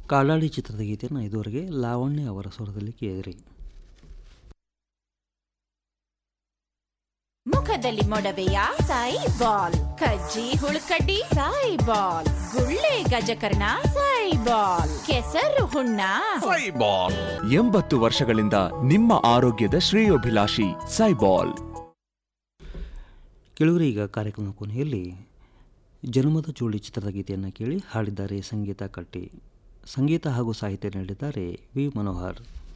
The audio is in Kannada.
ಕಾಲಾಡಿ ಚಿತ್ರದ ಗೀತೆಯನ್ನು ಇದುವರೆಗೆ ಲಾವಣ್ಯ ಅವರ ಸ್ವರದಲ್ಲಿ ಕೇಳಿರಿ ಮುಖದಲ್ಲಿ ಮೊಡವೆಯ ಸಾಯಿ ಬಾಲ್ ಕಜ್ಜಿ ಹುಳುಕಡ್ಡಿ ಸಾಯಿ ಬಾಲ್ ಗುಳ್ಳೆ ಗಜಕರ್ಣ ಸಾಯಿ ಬಾಲ್ ಕೆಸರು ಹುಣ್ಣ ಸೈಬಾಲ್ ಎಂಬತ್ತು ವರ್ಷಗಳಿಂದ ನಿಮ್ಮ ಆರೋಗ್ಯದ ಶ್ರೇಯೋಭಿಲಾಷಿ ಸೈಬಾಲ್ ಕೇಳುಗರೆ ಈಗ ಕಾರ್ಯಕ್ರಮದ ಕೊನೆಯಲ್ಲಿ ಜನ್ಮದ ಚೋಳಿ ಚಿತ್ರದ ಗೀತೆಯನ್ನು ಕೇಳಿ ಹಾಡಿದ್ದಾರೆ ಸಂಗೀತ ಕಟ್ಟಿ ಸಂಗೀತ ಹಾಗೂ ಸಾಹಿತ್ಯ ನೀಡಿದ್ದಾರೆ ವಿ ಮನೋಹರ್